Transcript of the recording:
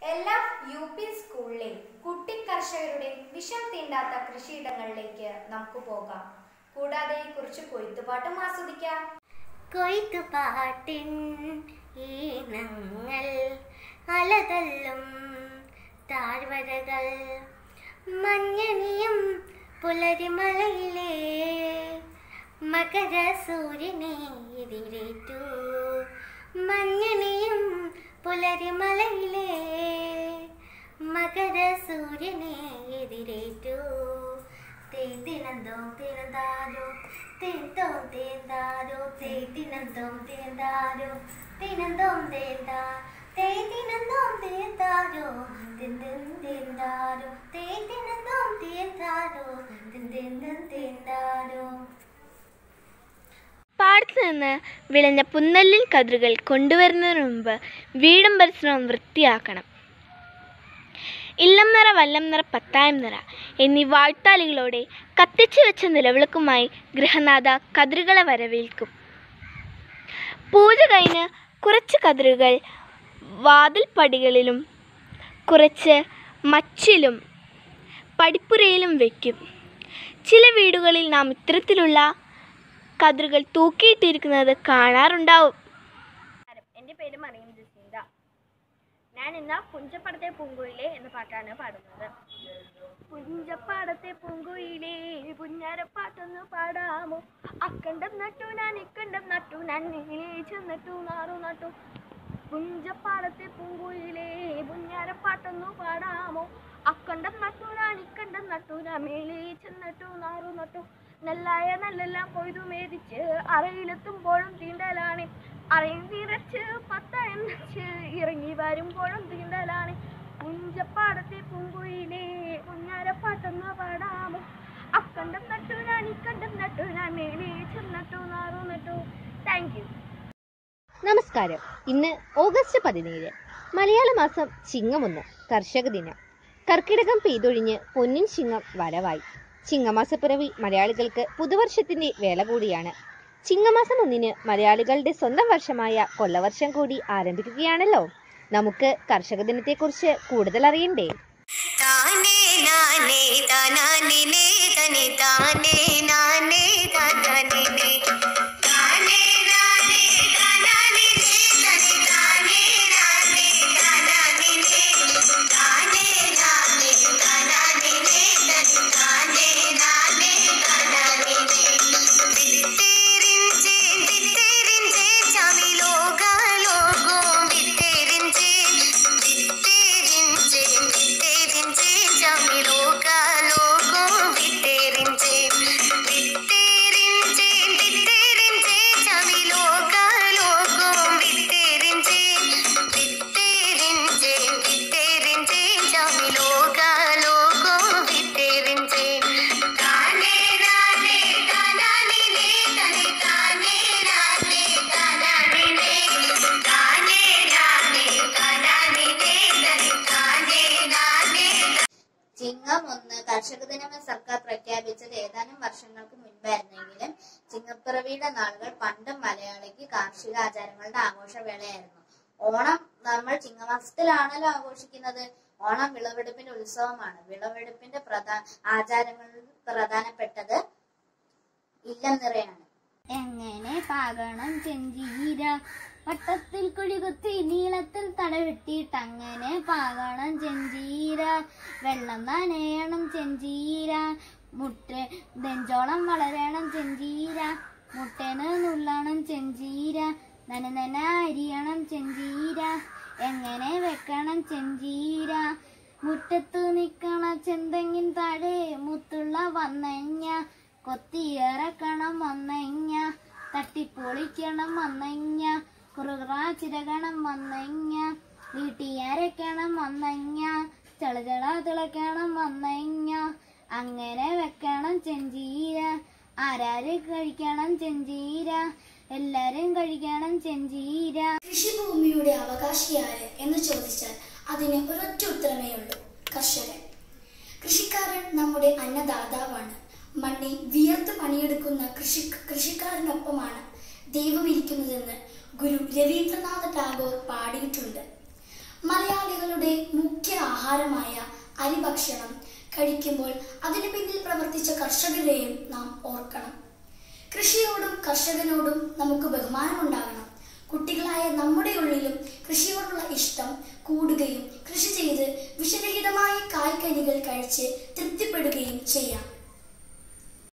എല്ലാ U P സ്കൂളിലെ കുട്ടി കർഷകരുടെ വിഷം തീണ്ടാത്ത കൃഷിയിടങ്ങളിലേക്ക് നമുക്ക് പോകാം കൂടാതെ കുറച്ച് കൊയ്ത്തുപാട്ടും ആസ്വദിക്കാം കൊയ്ത്തുപാട്ടിൻ ഈണങ്ങൾ അലതല്ലും താഴ്വരകൾ മഞ്ഞണിയും പുലരിമലയിലെ മകര സൂര്യനെ എതിരേറ്റു മഞ്ഞണിയും പുലരിമലയിലെ മകര സൂര്യനെ എതിരേറ്റു തേന്തിനന്തോം തിരുന്താരോ തേന്തോം തേന്താരോ തേന്തിനന്തോം തേന്താരോ തിനന്തോം തേന്താ തേന്തിനന്തോം തേന്താരോ തിന്തിൻ തേന്താരോ തേന്തിനന്തോം തേന്താരോ തിന്തിൻ തേന്താരോ പാടത്തു നിന്ന് വിളഞ്ഞ പുന്നല്ലിൻ കതിരുകൾ കൊണ്ടുവരുന്നതിന് മുമ്പ് വീടും പരിസരവും വൃത്തിയാക്കണം ഇല്ലം നിറ വല്ലം നിറ പത്തായം നിറ എന്നീ വാഴ്ത്താലികളോടെ കത്തിച്ചു വെച്ച നിലവിളക്കുമായി ഗൃഹനാഥ കതിരുകളെ വരവേൽക്കും പൂജ കഴിഞ്ഞ് കുറച്ച് കതിരുകൾ വാതിൽപ്പടികളിലും കുറച്ച് മച്ചിലും പടിപ്പുരയിലും വയ്ക്കും ചില വീടുകളിൽ നാം ഇത്തരത്തിലുള്ള കതിരുകൾ തൂക്കിയിട്ടിരിക്കുന്നത് കാണാറുണ്ടാവും എൻ്റെ പേര് മറിയം ജസീന്ത ഞാൻ ഇന്ന് പുഞ്ചപ്പാടത്തെ പൂങ്കുയിലെ എന്ന പാട്ടാണ് പാടുന്നത് പുഞ്ചപ്പാടത്തെ പൂങ്കുയിലേ പുഞ്ഞാരപ്പാട്ടൊന്ന് പാടാമോ അക്കണ്ടം നട്ടു ഞാൻ ഇക്കണ്ടം നട്ടു ഞാൻ നീലേച്ചു നട്ടു നാറു നട്ടു പുഞ്ചപ്പാടത്തെ പൂങ്കുയിലേ പുഞ്ഞാരപ്പാട്ടൊന്നു പാടാമോ അക്കണ്ടം നട്ടു ഞാൻ ഇക്കണ്ടം നട്ടു ഞാൻ മേലേ ചെന്നട്ടു നാറു നട്ടു നെല്ലായ നെല്ലെല്ലാം കൊയ്തു മേടിച്ച് അറയിലെത്തുമ്പോഴും തീണ്ടലാണ് അറയും തീരച്ച് പത്തായം വെച്ച് ഇറങ്ങി വരുമ്പോഴും തീണ്ടലാണ് പുഞ്ചപ്പാടത്തെ പൂങ്കുയിലേ പുഞ്ഞാരപ്പാട്ടൊന്നു പാടാമോ അക്കണ്ടം നട്ടു ഞാൻ ഇക്കണ്ടം നട്ടു ഞാൻ മേലേ ചെന്നട്ടു നാറു നട്ടു താങ്ക് യു നമസ്കാരം ഇന്ന് ഓഗസ്റ്റ് പതിനേഴ് മലയാള മാസം ചിങ്ങമൊന്ന് കർഷക ദിനം കർക്കിടകം പെയ്തൊഴിഞ്ഞ് പൊന്നിൻ ചിങ്ങം വരവായി ചിങ്ങമാസപ്പിറവി മലയാളികൾക്ക് പുതുവർഷത്തിന്റെ വേള കൂടിയാണ് ചിങ്ങമാസം ഒന്നിന് മലയാളികളുടെ സ്വന്തം വർഷമായ കൊല്ലവർഷം കൂടി ആരംഭിക്കുകയാണല്ലോ നമുക്ക് കർഷക ദിനത്തെക്കുറിച്ച് കൂടുതൽ അറിയണ്ടേ താനേ നാനേ താനാനേ നേ തനേ താനേ നാനേ താനാനേ നേ താനേ നാനേ താനാനേ നേ തനേ താനേ നാനേ താനാനേ നേ താനേ നാനേ താനാനേ നേ തനേ താനേ നാനേ താനാനേ നേ വിത്തേരിഞ്ചേ വിത്തേരിഞ്ചേ ചാമി ലോക ലോകോ വിത്തേരിഞ്ചേ വിത്തേരിഞ്ചേ വിത്തേരിഞ്ചേ ചാമി ലോക ലോകോ വിത്തേരിഞ്ചേ വിത്തേരിഞ്ചേ വിത്തേരിഞ്ചേ ചാമി ലോക ലോകോ വിത്തേരിഞ്ചേ വിത്തേരിഞ്ചേ വിത്തേരിഞ്ചേ ചാമി ലോക ലോകോ വിത്തേരിഞ്ചേ താനേ നാനേ താനാനേ നേ തനേ താനേ നാനേ താനാനേ നേ താനേ നാനേ താനാനേ നേ തനേ താനേ നാനേ ചിങ്ങം ഒന്ന് കർഷക ദിനമെന്ന് സർക്കാർ പ്രഖ്യാപിച്ചത് ഏതാനും വർഷങ്ങൾക്ക് മുൻപായിരുന്നെങ്കിലും ചിങ്ങപ്പിറവിയുടെ നാളുകൾ പണ്ടും മലയാളിക്ക് കാർഷിക ആചാരങ്ങളുടെ ആഘോഷവേളയായിരുന്നു ഓണം നമ്മൾ ചിങ്ങമാസത്തിലാണല്ലോ ആഘോഷിക്കുന്നത് ഓണം വിളവെടുപ്പിന്റെ ഉത്സവമാണ് വിളവെടുപ്പിന്റെ പ്രധാന ആചാരങ്ങളിൽ പ്രധാനപ്പെട്ടത് ഇല്ലം നിറയാണ് എങ്ങനെ പാകണം ചെഞ്ചീര വട്ടത്തിൽ കുഴികുത്തി നീളത്തിൽ തടവെട്ടിയിട്ട് അങ്ങനെ പാകണം ചെഞ്ചീര വെള്ളം നനയണം ചെഞ്ചീര മുട്ട നെഞ്ചോളം വളരണം ചെഞ്ചീര മുട്ടേന് നുള്ളണം ചെഞ്ചീര നന നന അരിയണം ചെഞ്ചീര എങ്ങനെ വെക്കണം ചെഞ്ചീര മുറ്റത്ത് നിക്കണ ചെന്തെങ്ങിൻ താഴെ മുത്തുള്ള വന്നഞ്ഞ കൊത്തിയിറക്കണം വന്നഞ്ഞ തട്ടിപ്പൊളിക്കണം വന്നഞ്ഞ കുറുകുറ ചിരകണം വന്നഞ്ഞ വീട്ടിയരക്കണം വന്നഞ്ഞ ചെളചള തിളക്കണം വന്നഞ്ഞ അങ്ങനെ വെക്കണം ചെഞ്ചീര ആരാര് കഴിക്കണം ചെഞ്ചീര എല്ലാരും കഴിക്കണം ചെഞ്ചീര കൃഷിഭൂമിയുടെ അവകാശിയാര് എന്ന് ചോദിച്ചാൽ അതിന് ഒരൊറ്റ ഉത്തരമേ ഉള്ളൂ കർഷകൻ കൃഷിക്കാരൻ നമ്മുടെ അന്നദാതാവാണ് മണ്ണിൽ വിയർത്ത് പണിയെടുക്കുന്ന കൃഷി കൃഷിക്കാരനൊപ്പമാണ് ദൈവം ഇരിക്കുന്നതെന്ന് ഗുരു രവീന്ദ്രനാഥ ടാഗോർ പാടിയിട്ടുണ്ട് മലയാളികളുടെ നമ്മുടെ മുഖ്യ ആഹാരമായ അരിഭക്ഷണം കഴിക്കുമ്പോൾ അതിന് പിന്നിൽ പ്രവർത്തിച്ച കർഷകരെയും നാം ഓർക്കണം കൃഷിയോടും കർഷകനോടും നമുക്ക് ബഹുമാനമുണ്ടാകണം കുട്ടികളായ നമ്മുടെ ഉള്ളിലും കൃഷിയോടുള്ള ഇഷ്ടം കൂടുകയും കൃഷി ചെയ്ത് വിഷരഹിതമായ കായ്ക്കനികൾ കഴിച്ച് തൃപ്തിപ്പെടുകയും ചെയ്യാം